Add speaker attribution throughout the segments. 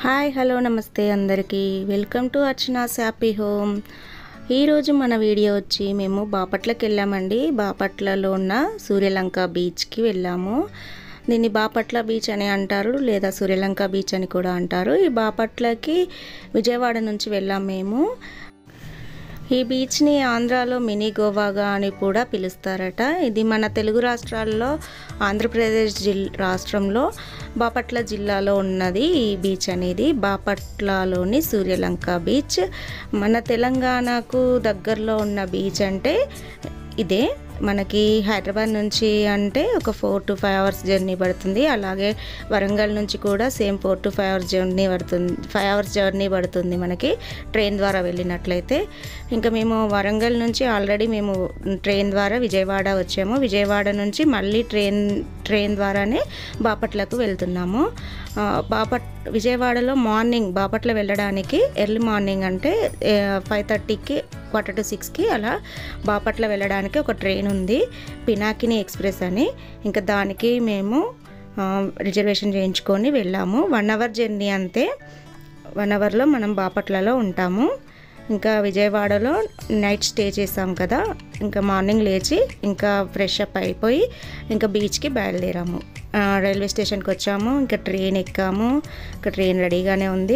Speaker 1: hi hello నమస్తే అందరికీ welcome to Archana's happy home ఈరోజు మన వీడియో వచ్చి మేము బాపట్లకి వెళ్ళామండి బాపట్లలో ఉన్న సూర్యలంక బీచ్కి వెళ్ళాము దీన్ని బాపట్ల బీచ్ అని అంటారు లేదా సూర్యలంక బీచ్ అని కూడా అంటారు ఈ బాపట్లకి విజయవాడ నుంచి వెళ్ళాం మేము ఈ బీచ్ని ఆంధ్రాలో మినీ గోవాగా అని కూడా పిలుస్తారట ఇది మన తెలుగు రాష్ట్రాల్లో ఆంధ్రప్రదేశ్ జిల్ రాష్ట్రంలో బాపట్ల జిల్లాలో ఉన్నది ఈ బీచ్ అనేది బాపట్లలోని సూర్యలంక బీచ్ మన తెలంగాణకు దగ్గరలో ఉన్న బీచ్ అంటే ఇదే మనకి హైదరాబాద్ నుంచి అంటే ఒక four to five hours journey పడుతుంది అలాగే వరంగల్ నుంచి కూడా same four to five hours journey పడుతుంది ఫైవ్ అవర్స్ జర్నీ పడుతుంది మనకి ట్రైన్ ద్వారా వెళ్ళినట్లయితే ఇంకా మేము వరంగల్ నుంచి ఆల్రెడీ మేము ట్రైన్ ద్వారా విజయవాడ వచ్చాము విజయవాడ నుంచి మళ్ళీ ట్రైన్ ట్రైన్ ద్వారానే బాపట్లకు వెళ్తున్నాము ఆ, బాపట్ విజయవాడలో మార్నింగ్ బాపట్ల వెళ్ళడానికి ఎర్లీ మార్నింగ్ అంటే ఫైవ్ థర్టీకి క్వార్టర్ టు సిక్స్కి అలా బాపట్ల వెళ్ళడానికి ఒక ట్రైన్ ఉంది పినాకిని ఎక్స్ప్రెస్ అని ఇంకా దానికి మేము ఆ, రిజర్వేషన్ చేయించుకొని వెళ్ళాము వన్ అవర్ జర్నీ అంతే వన్ అవర్లో మనం బాపట్లలో ఉంటాము ఇంకా విజయవాడలో నైట్ స్టే చేసాం కదా ఇంకా మార్నింగ్ లేచి ఇంకా ఫ్రెష్ అప్ అయిపోయి ఇంకా బీచ్కి బయలుదేరాము ఆ, రైల్వే స్టేషన్కి వచ్చాము ఇంకా ట్రైన్ ఎక్కాము ఇంకా ట్రైన్ రెడీగానే ఉంది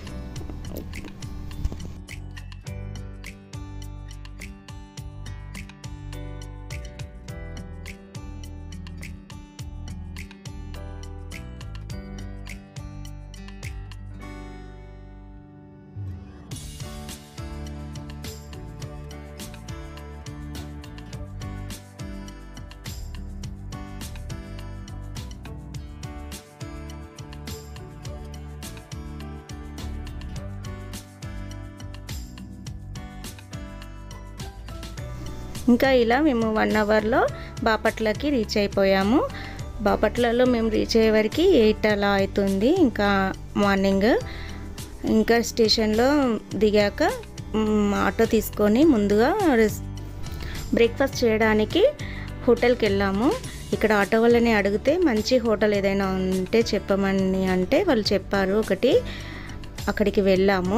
Speaker 1: ఇంకా ఇలా మేము వన్ అవర్లో బాపట్లకి రీచ్ అయిపోయాము బాపట్లలో మేము రీచ్ అయ్యే వరకు ఎయిట్ అలా అవుతుంది ఇంకా మార్నింగ్ ఇంకా స్టేషన్లో దిగాక మ్, ఆటో తీసుకొని ముందుగా రెస్- బ్రేక్ఫాస్ట్ చేయడానికి హోటల్కి వెళ్ళాము ఇక్కడ ఆటో వాళ్ళని అడిగితే మంచి హోటల్ ఏదైనా ఉంటే చెప్పమని అంటే వాళ్ళు చెప్పారు ఒకటి అక్కడికి వెళ్ళాము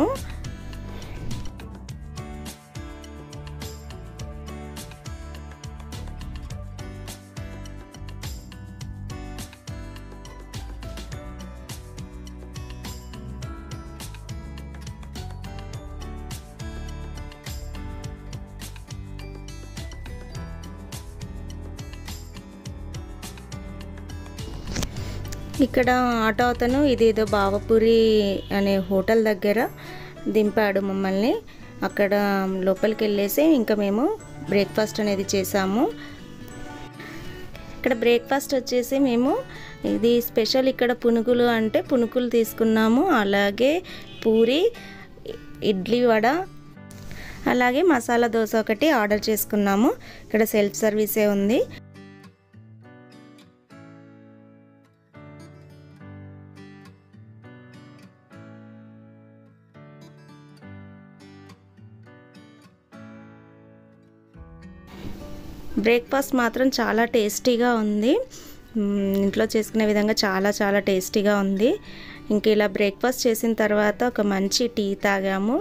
Speaker 1: ఇక్కడ ఆటో అతను ఇదేదో బావపూరి అనే హోటల్ దగ్గర దింపాడు మమ్మల్ని అక్కడ లోపలికి వెళ్ళేసి ఇంకా మేము బ్రేక్ఫాస్ట్ అనేది చేసాము ఇక్కడ బ్రేక్ఫాస్ట్ వచ్చేసి మేము ఇది స్పెషల్ ఇక్కడ పునుగులు అంటే పునుకులు తీసుకున్నాము అలాగే పూరి ఇడ్లీ వడ అలాగే మసాలా దోశ ఒకటి ఆర్డర్ చేసుకున్నాము ఇక్కడ సెల్ఫ్ సర్వీసే ఉంది బ్రేక్ఫాస్ట్ మాత్రం చాలా టేస్టీగా ఉంది మ్మ్, ఇంట్లో చేసుకునే విధంగా చాలా చాలా టేస్టీగా ఉంది ఇంక ఇలా బ్రేక్ఫాస్ట్ చేసిన తర్వాత ఒక మంచి టీ తాగాము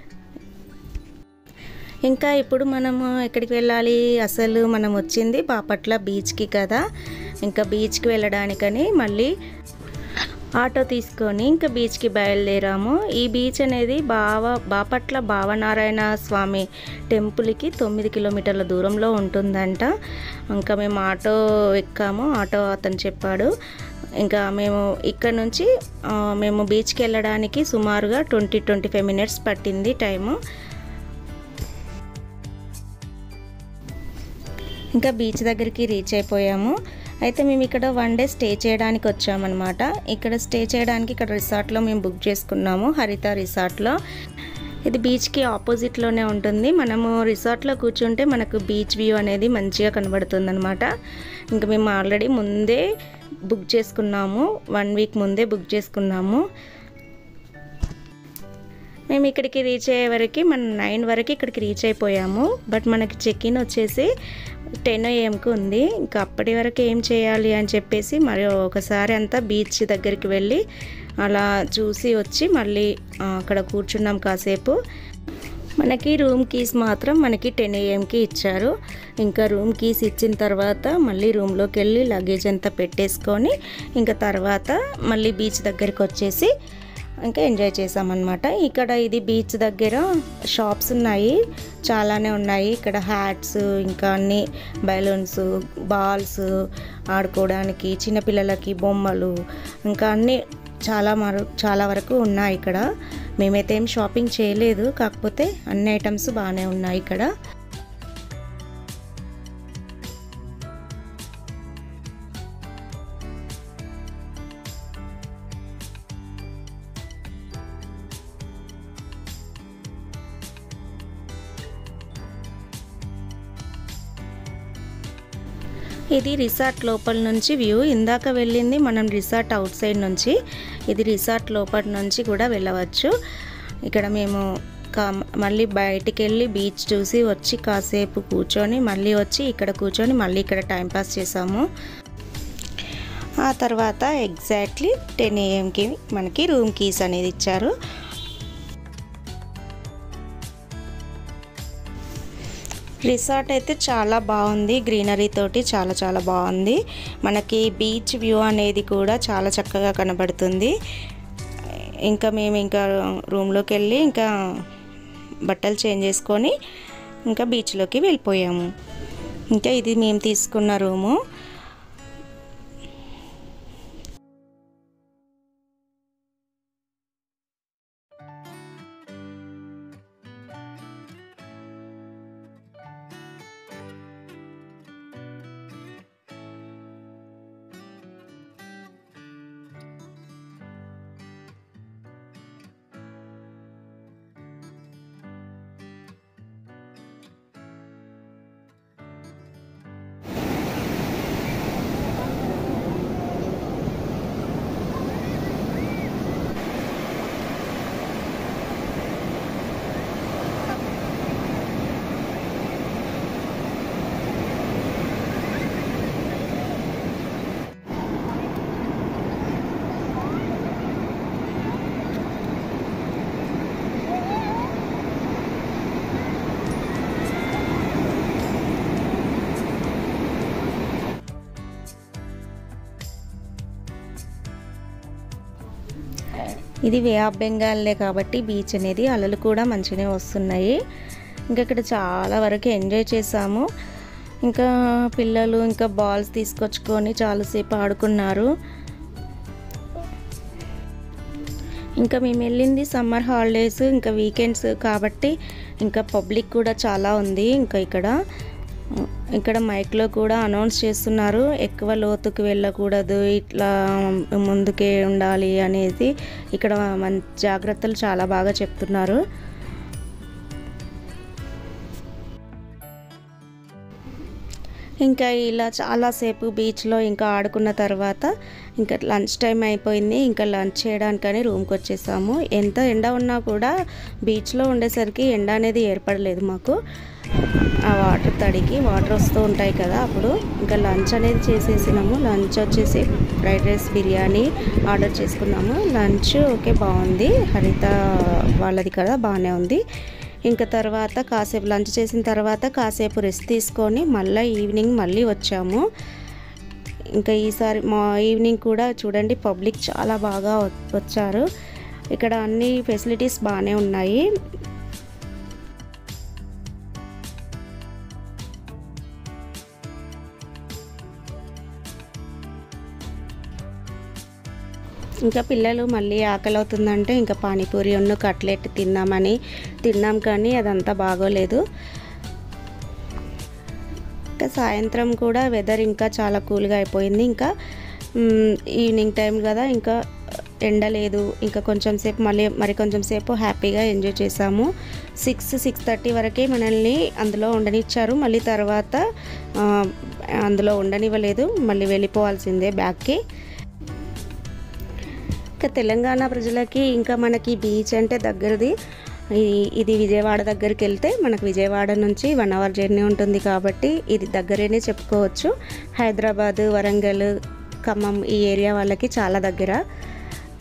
Speaker 1: ఇంకా ఇప్పుడు మనము ఎక్కడికి వెళ్ళాలి అసలు మనం వచ్చింది బాపట్ల బీచ్కి కదా ఇంకా బీచ్కి వెళ్ళడానికని మళ్ళీ ఆటో తీసుకొని ఇంకా బీచ్కి బయలుదేరాము ఈ బీచ్ అనేది బావ బాపట్ల భావనారాయణ స్వామి టెంపుల్కి తొమ్మిది కిలోమీటర్ల దూరంలో ఉంటుందంట ఇంకా మేము ఆటో ఎక్కాము ఆటో అతను చెప్పాడు ఇంకా మేము ఇక్కడ నుంచి ఆ, మేము బీచ్కి వెళ్ళడానికి సుమారుగా ట్వంటీ ట్వంటీ ఫైవ్ మినిట్స్ పట్టింది టైము ఇంకా బీచ్ దగ్గరికి రీచ్ అయిపోయాము అయితే మేము ఇక్కడ వన్ డే స్టే చేయడానికి వచ్చామన్నమాట ఇక్కడ స్టే చేయడానికి ఇక్కడ రిసార్ట్లో మేము బుక్ చేసుకున్నాము హరిత రిసార్ట్లో ఇది బీచ్కి ఆపోజిట్లోనే ఉంటుంది మనము రిసార్ట్లో కూర్చుంటే మనకు బీచ్ వ్యూ అనేది మంచిగా కనబడుతుంది అనమాట ఇంకా మేము ఆల్రెడీ ముందే బుక్ చేసుకున్నాము వన్ వీక్ ముందే బుక్ చేసుకున్నాము మేము ఇక్కడికి రీచ్ అయ్యే వరకు మనం నైన్ వరకు ఇక్కడికి రీచ్ అయిపోయాము బట్ మనకి చెక్ ఇన్ వచ్చేసి టెన్ ఏఎంకి ఉంది ఇంకా అప్పటి వరకు ఏం చేయాలి అని చెప్పేసి మరి ఒకసారి అంతా బీచ్ దగ్గరికి వెళ్ళి అలా చూసి వచ్చి మళ్ళీ ఆ, అక్కడ కూర్చున్నాం కాసేపు మనకి రూమ్ కీస్ మాత్రం మనకి టెన్ ఏఎంకి ఇచ్చారు ఇంకా రూమ్ కీస్ ఇచ్చిన తర్వాత మళ్ళీ రూమ్లోకి వెళ్ళి లగేజ్ అంతా పెట్టేసుకొని ఇంకా తర్వాత మళ్ళీ బీచ్ దగ్గరికి వచ్చేసి ఇంకా ఎంజాయ్ చేసామన్నమాట ఇక్కడ ఇది బీచ్ దగ్గర షాప్స్ ఉన్నాయి చాలానే ఉన్నాయి ఇక్కడ హ్యాట్స్ ఇంకా అన్ని బెలూన్స్ బాల్స్ ఆడుకోవడానికి చిన్నపిల్లలకి బొమ్మలు ఇంకా అన్నీ చాలా మరు చాలా వరకు ఉన్నాయి ఇక్కడ మేమైతే ఏం షాపింగ్ చేయలేదు కాకపోతే అన్ని ఐటమ్స్ బాగానే ఉన్నాయి ఇక్కడ ఇది రిసార్ట్ లోపల నుంచి వ్యూ ఇందాక వెళ్ళింది మనం రిసార్ట్ అవుట్ సైడ్ నుంచి ఇది రిసార్ట్ లోపల నుంచి కూడా వెళ్ళవచ్చు ఇక్కడ మేము కా మళ్ళీ బయటికి వెళ్ళి బీచ్ చూసి వచ్చి కాసేపు కూర్చొని మళ్ళీ వచ్చి ఇక్కడ కూర్చొని మళ్ళీ ఇక్కడ టైంపాస్ చేసాము ఆ తర్వాత ఎగ్జాక్ట్లీ టెన్ ఏఎంకి మనకి రూమ్ కీస్ అనేది ఇచ్చారు రిసార్ట్ అయితే చాలా బాగుంది గ్రీనరీ తోటి చాలా చాలా బాగుంది మనకి బీచ్ వ్యూ అనేది కూడా చాలా చక్కగా కనబడుతుంది ఇంకా మేము ఇంకా రూమ్లోకి వెళ్ళి ఇంకా బట్టలు చేంజ్ చేసుకొని ఇంకా బీచ్లోకి వెళ్ళిపోయాము ఇంకా ఇది మేము తీసుకున్న రూము ఇది వే ఆఫ్ బెంగాల్లే కాబట్టి బీచ్ అనేది అలలు కూడా మంచిగానే వస్తున్నాయి ఇంకా ఇక్కడ చాలా వరకు ఎంజాయ్ చేసాము ఇంకా పిల్లలు ఇంకా బాల్స్ తీసుకొచ్చుకొని చాలాసేపు ఆడుకున్నారు ఇంకా మేము వెళ్ళింది సమ్మర్ హాలిడేస్ ఇంకా వీకెండ్స్ కాబట్టి ఇంకా పబ్లిక్ కూడా చాలా ఉంది ఇంకా ఇక్కడ ఇక్కడ మైక్లో కూడా అనౌన్స్ చేస్తున్నారు ఎక్కువ లోతుకు వెళ్ళకూడదు ఇట్లా ముందుకే ఉండాలి అనేది ఇక్కడ మన జాగ్రత్తలు చాలా బాగా చెప్తున్నారు ఇంకా ఇలా చాలాసేపు బీచ్లో ఇంకా ఆడుకున్న తర్వాత ఇంకా లంచ్ టైం అయిపోయింది ఇంకా లంచ్ చేయడానికని రూమ్కి వచ్చేసాము ఎంత ఎండ ఉన్నా కూడా బీచ్లో ఉండేసరికి ఎండ అనేది ఏర్పడలేదు మాకు ఆ వాటర్ తడికి వాటర్ వస్తూ ఉంటాయి కదా అప్పుడు ఇంకా లంచ్ అనేది చేసేసినాము లంచ్ వచ్చేసి ఫ్రైడ్ రైస్ బిర్యానీ ఆర్డర్ చేసుకున్నాము లంచ్ ఓకే బాగుంది హరిత వాళ్ళది కదా బాగానే ఉంది ఇంకా తర్వాత కాసేపు లంచ్ చేసిన తర్వాత కాసేపు రెస్ట్ తీసుకొని మళ్ళీ ఈవినింగ్ మళ్ళీ వచ్చాము ఇంకా ఈసారి మా ఈవినింగ్ కూడా చూడండి పబ్లిక్ చాలా బాగా వచ్చారు ఇక్కడ అన్ని ఫెసిలిటీస్ బాగానే ఉన్నాయి ఇంకా పిల్లలు మళ్ళీ ఆకలి అవుతుందంటే ఇంకా పానీపూరి ఉన్న కట్లెట్ తిన్నామని తిన్నాం కానీ అదంతా బాగోలేదు ఇంకా సాయంత్రం కూడా వెదర్ ఇంకా చాలా కూల్గా అయిపోయింది ఇంకా ఈవినింగ్ టైం కదా ఇంకా ఎండ లేదు ఇంకా కొంచెం సేపు మళ్ళీ మరి కొంచెం సేపు హ్యాపీగా ఎంజాయ్ చేసాము సిక్స్ సిక్స్ థర్టీ వరకే మనల్ని అందులో ఉండనిచ్చారు మళ్ళీ తర్వాత అందులో ఉండనివ్వలేదు మళ్ళీ వెళ్ళిపోవాల్సిందే బ్యాక్కి ఇంకా తెలంగాణ ప్రజలకి ఇంకా మనకి బీచ్ అంటే దగ్గరది ఇది విజయవాడ దగ్గరికి వెళ్తే మనకు విజయవాడ నుంచి వన్ అవర్ జర్నీ ఉంటుంది కాబట్టి ఇది దగ్గరేనే చెప్పుకోవచ్చు హైదరాబాద్ వరంగల్ ఖమ్మం ఈ ఏరియా వాళ్ళకి చాలా దగ్గర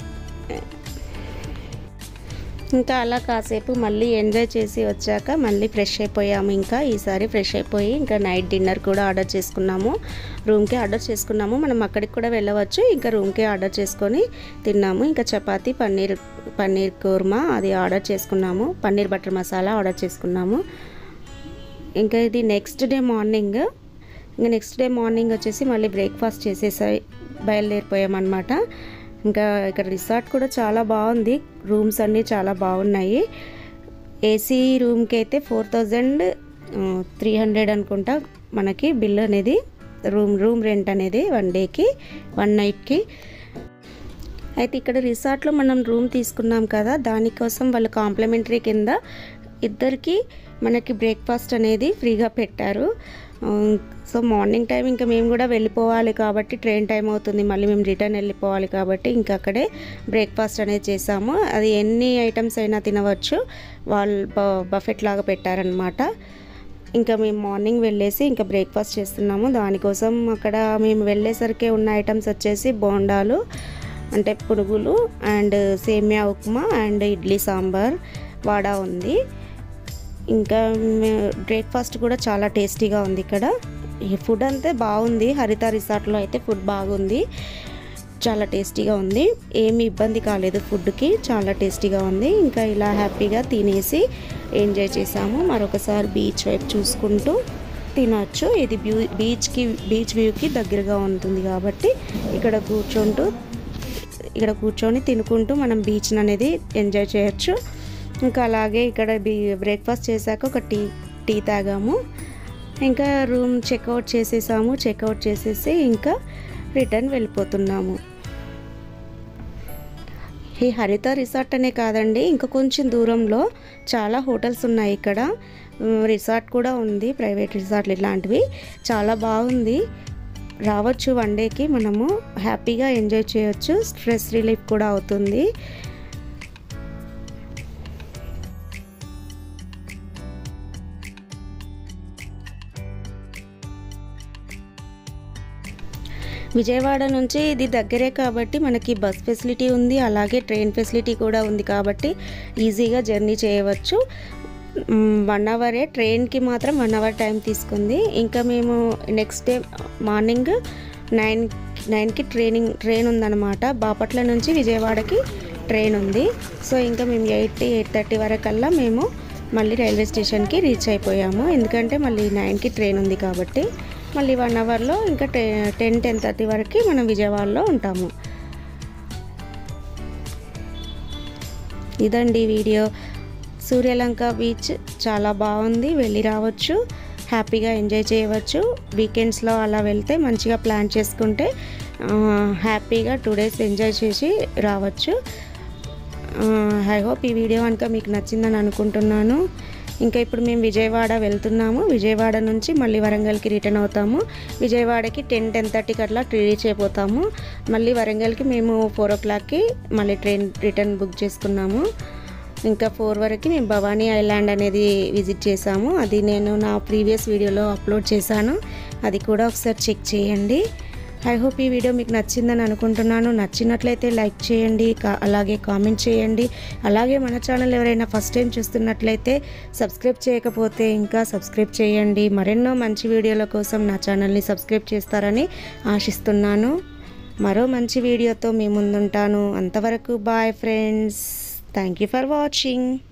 Speaker 1: ఇంకా అలా కాసేపు మళ్ళీ ఎంజాయ్ చేసి వచ్చాక మళ్ళీ ఫ్రెష్ అయిపోయాము ఇంకా ఈసారి ఫ్రెష్ అయిపోయి ఇంకా నైట్ డిన్నర్ కూడా ఆర్డర్ చేసుకున్నాము రూమ్కే ఆర్డర్ చేసుకున్నాము మనం అక్కడికి కూడా వెళ్ళవచ్చు ఇంకా రూమ్కే ఆర్డర్ చేసుకొని తిన్నాము ఇంకా చపాతీ పన్నీర్ పన్నీర్ కూర్మా అది ఆర్డర్ చేసుకున్నాము పన్నీర్ బటర్ మసాలా ఆర్డర్ చేసుకున్నాము ఇంకా ఇది నెక్స్ట్ డే మార్నింగ్ ఇంకా నెక్స్ట్ డే మార్నింగ్ వచ్చేసి మళ్ళీ బ్రేక్ఫాస్ట్ చేసేసాయి బయలుదేరిపోయామన్నమాట ఇంకా ఇక్కడ రిసార్ట్ కూడా చాలా బాగుంది రూమ్స్ అన్నీ చాలా బాగున్నాయి ఏసీ రూమ్కి అయితే ఫోర్ థౌజండ్ త్రీ హండ్రెడ్ అనుకుంటా మనకి బిల్ అనేది రూమ్ రూమ్ రెంట్ అనేది వన్ డేకి వన్ నైట్కి అయితే ఇక్కడ రిసార్ట్లో మనం రూమ్ తీసుకున్నాం కదా దానికోసం వాళ్ళు కాంప్లిమెంటరీ కింద ఇద్దరికి మనకి బ్రేక్ఫాస్ట్ అనేది ఫ్రీగా పెట్టారు ఉమ్, సో మార్నింగ్ టైం ఇంకా మేము కూడా వెళ్ళిపోవాలి కాబట్టి ట్రైన్ టైం అవుతుంది మళ్ళీ మేము రిటర్న్ వెళ్ళిపోవాలి కాబట్టి ఇంకా అక్కడే బ్రేక్ఫాస్ట్ అనేది చేసాము అది ఎన్ని ఐటమ్స్ అయినా తినవచ్చు వాళ్ళు బఫెట్ లాగా పెట్టారనమాట ఇంకా మేము మార్నింగ్ వెళ్ళేసి ఇంకా బ్రేక్ఫాస్ట్ చేస్తున్నాము దానికోసం అక్కడ మేము వెళ్ళేసరికి ఉన్న ఐటమ్స్ వచ్చేసి బోండాలు అంటే పునుగులు అండ్ సేమియా ఉప్మా అండ్ ఇడ్లీ సాంబార్ వడ ఉంది ఇంకా బ్రేక్ఫాస్ట్ కూడా చాలా టేస్టీగా ఉంది ఇక్కడ ఈ ఫుడ్ అంతే బాగుంది హరిత రిసార్ట్లో అయితే ఫుడ్ బాగుంది చాలా టేస్టీగా ఉంది ఏమి ఇబ్బంది కాలేదు ఫుడ్కి చాలా టేస్టీగా ఉంది ఇంకా ఇలా హ్యాపీగా తినేసి ఎంజాయ్ చేసాము మరొకసారి బీచ్ వైపు చూసుకుంటూ తినచ్చు ఇది బ్యూ బీచ్కి బీచ్ వ్యూకి దగ్గరగా ఉంటుంది కాబట్టి ఇక్కడ కూర్చుంటూ ఇక్కడ కూర్చొని తినుకుంటూ మనం బీచ్ అనేది ఎంజాయ్ చేయొచ్చు ఇంకా అలాగే ఇక్కడ బీ బ్రేక్ఫాస్ట్ చేశాక ఒక టీ టీ తాగాము ఇంకా రూమ్ చెక్అవుట్ చేసేసాము చెక్అవుట్ చేసేసి ఇంకా రిటర్న్ వెళ్ళిపోతున్నాము ఈ హరిత రిసార్ట్ అనే కాదండి ఇంకా కొంచెం దూరంలో చాలా హోటల్స్ ఉన్నాయి ఇక్కడ ఉమ్, రిసార్ట్ కూడా ఉంది ప్రైవేట్ రిసార్ట్లు ఇలాంటివి చాలా బాగుంది రావచ్చు వన్ డేకి మనము హ్యాపీగా ఎంజాయ్ చేయొచ్చు స్ట్రెస్ రిలీఫ్ కూడా అవుతుంది విజయవాడ నుంచి ఇది దగ్గరే కాబట్టి మనకి బస్ ఫెసిలిటీ ఉంది అలాగే ట్రైన్ ఫెసిలిటీ కూడా ఉంది కాబట్టి ఈజీగా జర్నీ చేయవచ్చు వన్ అవరే ట్రైన్కి మాత్రం వన్ అవర్ టైం తీసుకుంది ఇంకా మేము నెక్స్ట్ డే మార్నింగ్ నైన్ నైన్కి ట్రైనింగ్ ట్రైన్ ఉందన్నమాట బాపట్ల నుంచి విజయవాడకి ట్రైన్ ఉంది సో ఇంకా మేము ఎయిట్ ఎయిట్ థర్టీ వరకల్లా మేము మళ్ళీ రైల్వే స్టేషన్కి రీచ్ అయిపోయాము ఎందుకంటే మళ్ళీ నైన్కి ట్రైన్ ఉంది కాబట్టి మళ్ళీ వన్ అవర్లో ఇంకా టె టెన్ టెన్ థర్టీ వరకు మనం విజయవాడలో ఉంటాము ఇదండి వీడియో సూర్యలంక బీచ్ చాలా బాగుంది వెళ్ళి రావచ్చు హ్యాపీగా ఎంజాయ్ చేయవచ్చు వీకెండ్స్లో అలా వెళ్తే మంచిగా ప్లాన్ చేసుకుంటే ఆ, హ్యాపీగా టూ డేస్ ఎంజాయ్ చేసి రావచ్చు ఐ హోప్ ఈ వీడియో కనుక మీకు నచ్చిందని అనుకుంటున్నాను ఇంకా ఇప్పుడు మేము విజయవాడ వెళ్తున్నాము విజయవాడ నుంచి మళ్ళీ వరంగల్కి రిటర్న్ అవుతాము విజయవాడకి టెన్ టెన్ థర్టీకి అట్లా రీచ్ అయిపోతాము మళ్ళీ వరంగల్కి మేము ఫోర్ ఓ క్లాక్కి మళ్ళీ ట్రైన్ రిటర్న్ బుక్ చేసుకున్నాము ఇంకా ఫోర్ వరకు మేము భవానీ ఐలాండ్ అనేది విజిట్ చేసాము అది నేను నా ప్రీవియస్ వీడియోలో అప్లోడ్ చేశాను అది కూడా ఒకసారి చెక్ చేయండి ఐ హోప్ ఈ వీడియో మీకు నచ్చిందని అనుకుంటున్నాను నచ్చినట్లయితే లైక్ చేయండి కా- అలాగే కామెంట్ చేయండి అలాగే మన ఛానల్ ఎవరైనా ఫస్ట్ టైం చూస్తున్నట్లయితే సబ్స్క్రైబ్ చేయకపోతే ఇంకా సబ్స్క్రైబ్ చేయండి మరెన్నో మంచి వీడియోల కోసం నా ఛానల్ని సబ్స్క్రైబ్ చేస్తారని ఆశిస్తున్నాను మరో మంచి వీడియోతో మీ ముందుంటాను అంతవరకు bye friends thank you for watching